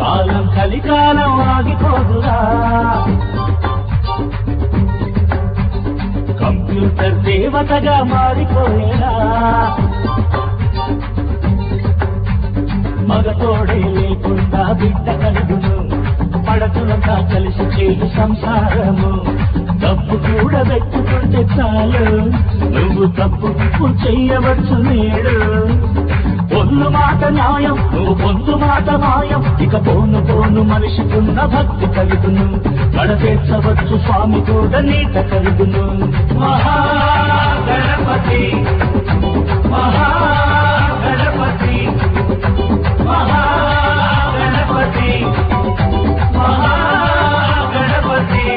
కాలం కలికాలం ఆగిపోదురా కంప్యూటర్ దేవతగా మారిపోయేలా మగతోడే లేకుండా బిడ్డ కలుగును పడతులంతా కలిసి చేయి సంసారము తప్పు కూడా పెట్టుకుంటే చాలు నువ్వు తప్పు తప్పు చెయ్యవచ్చు నేడు పొన్ను మాట న్యాయం నువ్వు పొందు మాట మాయం ఇక పోను పోను మనిషికున్న భక్తి కలుగును గడతీర్చవచ్చు స్వామి కూడా నీట కలుగును మహాగణపతి మహాగణపతి మహాగణపతి మహాగణపతి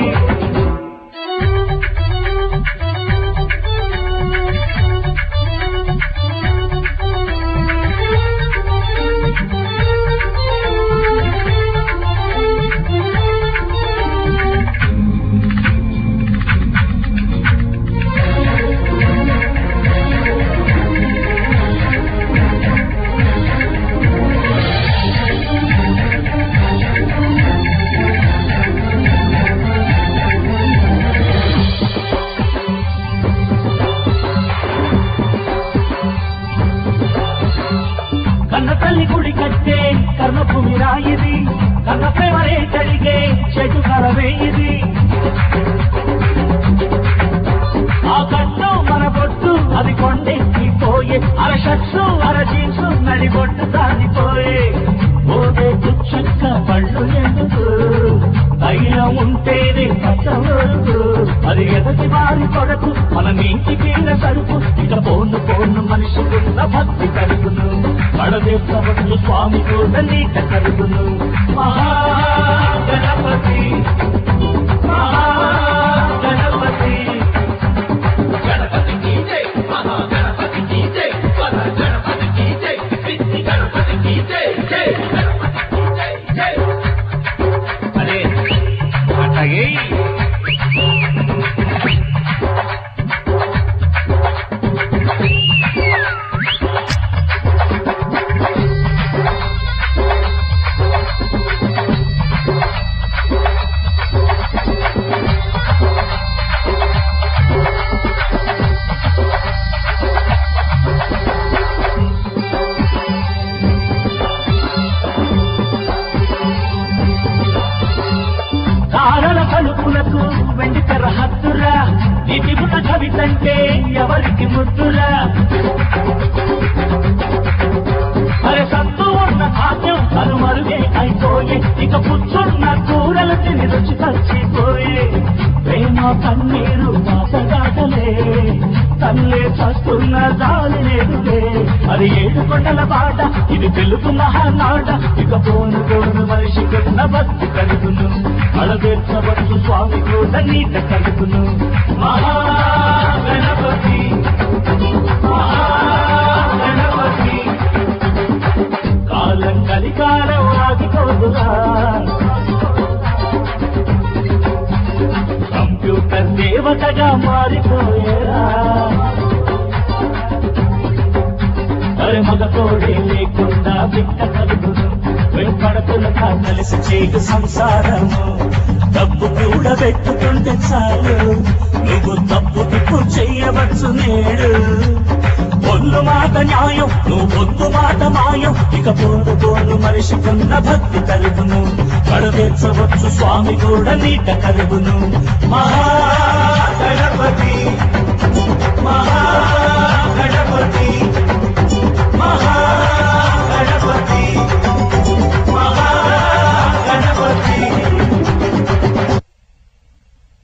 కన్న తల్లి గుడి కట్టే కర్మభూమి రాయిది కన్న ప్రేమరే కలిగే చెడు కరవేయిది ఆ కన్ను మన బొట్టు అది కొండెక్కి పోయే అర షర్ట్సు అర జీన్స్ నడి బొట్టు సాగిపోయే ఓడే చుక్క పళ్ళు ఎందుకు ధైర్యం ఉంటేనే కష్టవరకు అది ఎదటి వారి కొరకు మన నీటి కీళ్ళ సరుకు ఇక పోను పోను మనిషికున్న భక్తి కలుగును పడదేశవచ్చు స్వామి కూడా నీట కలుగును మహాగణపతి మహాగణపతి గణపతి కీ జై మహాగణపతి కీ జై వర గణపతి కీ జై విద్ధి గణపతి కీ జై జై గణపతి కీ జై జై అరే అట్లాగే కారణ తలుపులకు వెండి తెర హద్దురా నీటి గుణ కవితంటే ఎవరికి ముద్దురా అరే సత్తు ఉన్న కావ్యం కనుమరుగే అయిపోయే ఇక పుచ్చున్న కూరలు తిని రుచి తచ్చిపోయే ప్రేమ కన్నీరు మాసగాటలే తల్లే చస్తున్న దాని లేదులే అది ఏడు కొండల బాట ఇది తెలుగు మహానాట ఇక పోను పోను మనిషికున్న భక్తి కలుగును అడదేర్చవచ్చు స్వామి కూడా నీట కలుగును మహాగణపతి మహాగణపతి కాలం కలికాలం ఆగిపోదురా కంప్యూటర్ దేవతగా మారిపోయేరా అరే మగతోడే లేకుండా బిడ్డ కలుగును వెంపడతులగా కలిసి చేయు సంసారము డబ్బు కూడా పెట్టుకుంటే చాలు నువ్వు తప్పు తిప్పు చెయ్యవచ్చు నేడు పొల్లు మాట న్యాయం నువ్వు పొద్దు మాట మాయం ఇక పోను పోను మనిషికున్న భక్తి కలుగును పడవేర్చవచ్చు స్వామి కూడా నీట కలుగును మహాగణపతి మహాగణపతి